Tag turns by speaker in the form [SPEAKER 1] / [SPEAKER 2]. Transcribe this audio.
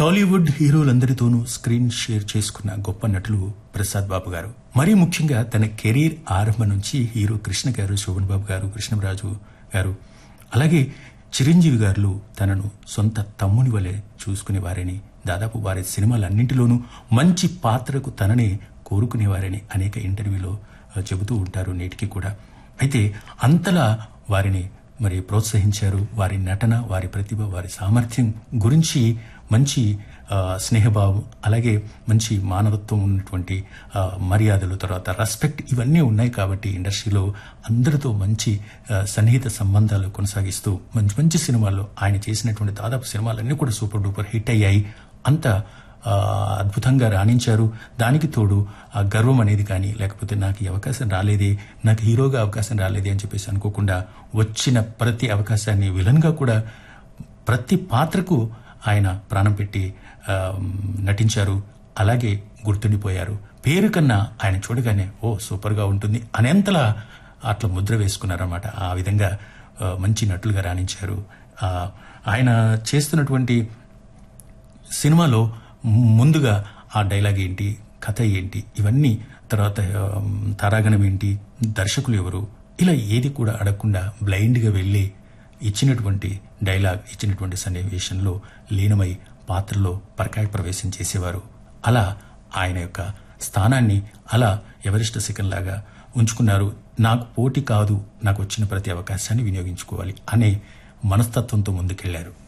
[SPEAKER 1] Tollywood హీరోలందరితోనూ screen share చేసుకున్న గొప్ప నటులు ప్రసాద్ బాబు గారు మరీ ముఖ్యంగా తన కెరీర్ ఆరంభం నుంచి హీరో కృష్ణ గారు శోభన్ బాబు గారు కృష్ణరాజు గారు అలాగే చిరంజీవి గారు తనను సొంత తమ్ముని వలె చూసుకునేవారని దాదాపు వారి సినిమాలన్నింటిలోనూ మంచి పాత్రకు తననే కోరుకునేవారని అనేక ఇంటర్వ్యూలో ఆ, చెబుతూ ఉంటారు నేటికి కూడా అయితే అంతలా వారిని మరి ప్రోత్సహించారు వారి నటన వారి ప్రతిభ వారి సామర్థ్యం గురించి మంచి ఆ, స్నేహభావం అలాగే మంచి మానవత్వం ఉన్నటువంటి ఆ, మర్యాదలు తర్వాత రెస్పెక్ట్ ఇవన్నీ ఉన్నాయి కాబట్టి ఇండస్ట్రీలో అందరితో మంచి ఆ, సన్నిహిత సంబంధాలు కొనసాగిస్తూ మంచి మంచి సినిమాల్లో ఆయన చేసినటువంటి దాదాపు సినిమాలన్నీ కూడా సూపర్ డూపర్ హిట్ అయ్యాయి అంత ఆ, అద్భుతంగా రాణించారు దానికి తోడు ఆ గర్వం అనేది కానీ లేకపోతే నాకు ఈ అవకాశం రాలేదే నాకు హీరోగా అవకాశం రాలేదే అని చెప్పేసి అనుకోకుండా వచ్చిన ప్రతి అవకాశాన్ని విలన్గా కూడా ప్రతి పాత్రకు ఆయన ప్రాణం పెట్టి ఆ, నటించారు అలాగే గుర్తుండిపోయారు పేరు కన్నా ఆయన చూడగానే ఓ సూపర్గా ఉంటుంది అనేంతలా అట్లా ముద్ర వేసుకున్నారన్నమాట ఆ విధంగా ఆ, మంచి నటులుగా రాణించారు ఆ, ఆయన చేస్తున్నటువంటి సినిమాలో ముందుగా ఆ డైలాగ్ ఏంటి కథ ఏంటి ఇవన్నీ తర్వాత ఆ, తారాగణం ఏంటి దర్శకులు ఎవరు ఇలా ఏది కూడా అడగకుండా బ్లైండ్గా వెళ్ళి ఇచ్చినటువంటి డైలాగ్ ఇచ్చినటువంటి సన్నివేశంలో లీనమై పాత్రలో పరకాయ ప్రవేశం చేసేవారు అలా ఆయన యొక్క స్థానాన్ని అలా ఎవరిష్ట లాగా ఉంచుకున్నారు నాకు పోటీ కాదు నాకు వచ్చిన ప్రతి అవకాశాన్ని వినియోగించుకోవాలి అనే మనస్తత్వంతో ముందుకెళ్లారు